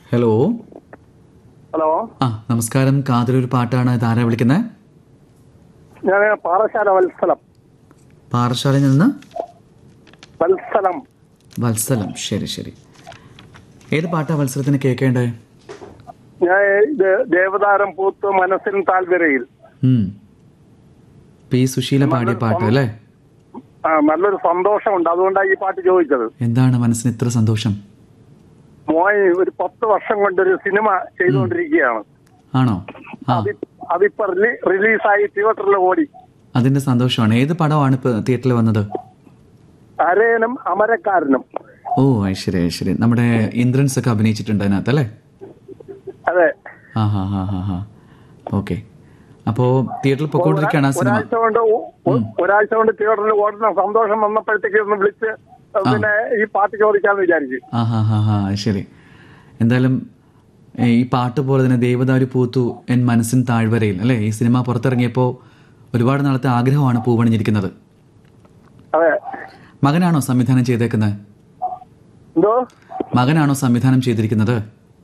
Hello hello ആ നമസ്കാരം കാതിലൊരു പാട്ടാണ് ഇതാരാ വിളിക്കുന്നത് ഞാൻ പാറശാല വത്സലം പാറശാലയിൽ നിന്ന് വത്സലം വത്സലം ശരി ശരി ഏത് പാട്ടാ വത്സലത്തിന് കേൾക്കേണ്ടേ ഞാൻ ഇത് ദേവതാരം പൂത്ത് മനസ്സിന് താല്പര്യയിൽ ഉം. പി സുശീല പാടിയ പാട്ട് അല്ലേ ആ നല്ലൊരു സന്തോഷമുണ്ട് അതുകൊണ്ടാണ് ഈ പാട്ട് ചോദിച്ചത് എന്താണ് മനസ്സിന് ഇത്ര സന്തോഷം മോയ് ഒരു പത്ത് വർഷം കൊണ്ടൊരു സിനിമ ചെയ്തുകൊണ്ടിരിക്കുകയാണ് ആണോ ആ അതി അതിപ്പോ റിലീ- റിലീസായി തിയേറ്ററിൽ ഓടി അതിന്റെ സന്തോഷമാണ് ഏത് പടമാണ് ഇപ്പൊ തിയേറ്ററിൽ വന്നത് അരയനും അമരക്കാരനും ഓ ഐശ്വര്യ ഐശ്വര്യ നമ്മുടെ ഇന്ദ്രൻസ് ഒക്കെ അഭിനയിച്ചിട്ടുണ്ട് അതിനകത്ത് അല്ലേ അതെ ആ ഹാ ഹാ ഹാ ഹാ ഓക്കെ അപ്പോ തിയേറ്ററിൽ പൊക്കോണ്ടിരിക്കുകയാണ് ആ സിനിമ ഒരാഴ്ച കൊണ്ട് ഒ- ഒ- ഒരാഴ്ച കൊണ്ട് തിയേറ്ററിൽ ഓടുന്ന സന്തോഷം വന്നപ്പോഴത്തേക്ക് ഒന്ന് വിളിച്ച് പിന്നെ ഈ പാട്ട് ചോദിക്കാന്ന് വിചാരിച്ചു ആ ഹാ ഹാ ഹാ ശരി എന്തായാലും ഏ, ഈ പാട്ട് പോലെ തന്നെ ദേവദാരു പൂത്തു എൻ മനസ്സിൻ താഴ്വരയിൽ അല്ലേ ഈ സിനിമ പുറത്തിറങ്ങിയപ്പോൾ ഒരുപാട് നാളത്തെ ആഗ്രഹമാണ് പൂവണിഞ്ഞിരിക്കുന്നത് അതെ മകനാണോ സംവിധാനം ചെയ്തേക്കുന്നത് എന്തോ മകനാണോ സംവിധാനം ചെയ്തിരിക്കുന്നത്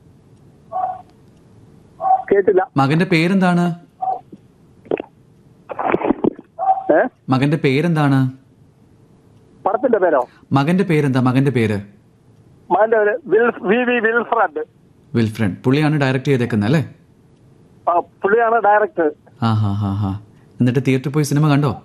കേട്ടില്ല മകന്റെ പേരെന്താണ് ഏ മകന്റെ പേരെന്താണ് പടത്തിന്റെ പേരോ മകന്റെ പേരെന്താ മകന്റെ പേര് മകന്റെ പേര് വിൽ- വി വി വിൽഫ്രഡ് വിൽഫ്രൺ പുള്ളിയാണ് ഡയറക്റ്റ് ചെയ്തേക്കുന്നത് അല്ലേ ആ, പുള്ളിയാണ് ഡയറക്ടർ ആ ഹാ ഹാ ഹാ എന്നിട്ട് തിയേറ്ററിൽ പോയി സിനിമ കണ്ടോ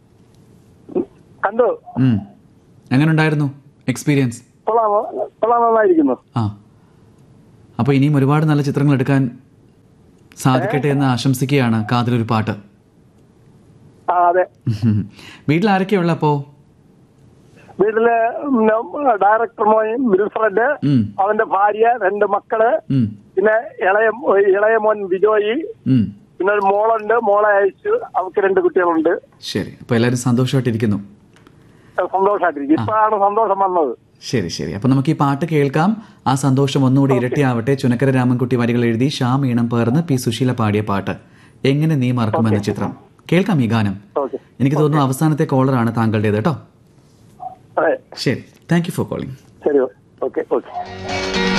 കണ്ടു ഉം. എങ്ങനെയുണ്ടായിരുന്നു എക്സ്പീരിയൻസ് കൊള്ളാം കൊള്ളാം നന്നായിരിക്കുന്നു ആ അപ്പോൾ ഇനിയും ഒരുപാട് നല്ല ചിത്രങ്ങൾ എടുക്കാൻ സാധിക്കട്ടെ എന്ന് ആശംസിക്കുകയാണ് കാതിലൊരു പാട്ട് ആ അതെ വീട്ടിൽ ആരൊക്കെയുള്ള അപ്പോ വീട്ടില് ഡയറക്ടർ മോൻ വിൽഫ്രഡ് ഉം, അവന്റെ ഭാര്യ രണ്ട് മക്കള് ഉം, പിന്നെ ഇളയ ഇളയ മോൻ ബിജോയി ഉം. പിന്നെ ഒരു മോളുണ്ട് മോളെ അയച്ചു അവർക്ക് രണ്ട് കുട്ടികളുണ്ട് ശരി അപ്പൊ എല്ലാവരും സന്തോഷമായിട്ടിരിക്കുന്നു സന്തോഷമായിട്ടിരിക്കും ഇപ്പോഴാണ് സന്തോഷം വന്നത് ശരി ശരി അപ്പൊ നമുക്ക് ഈ പാട്ട് കേൾക്കാം ആ സന്തോഷം ഒന്നുകൂടി ഇരട്ടിയാവട്ടെ ചുനക്കര രാമൻകുട്ടി വരികൾ എഴുതി ഷ്യാം ഈണം പേർന്ന് പി സുശീല പാടിയ പാട്ട് എങ്ങനെ നീ മറക്കും എന്ന ചിത്രം കേൾക്കാം ഈ ഗാനം ഓക്കെ എനിക്ക് തോന്നുന്നു അവസാനത്തെ കോളറാണ് താങ്കളുടേത് കേട്ടോ അതെ ശരി താങ്ക് യു ഫോർ കോളിംഗ് ശരി ഓക്കെ ഓക്കെ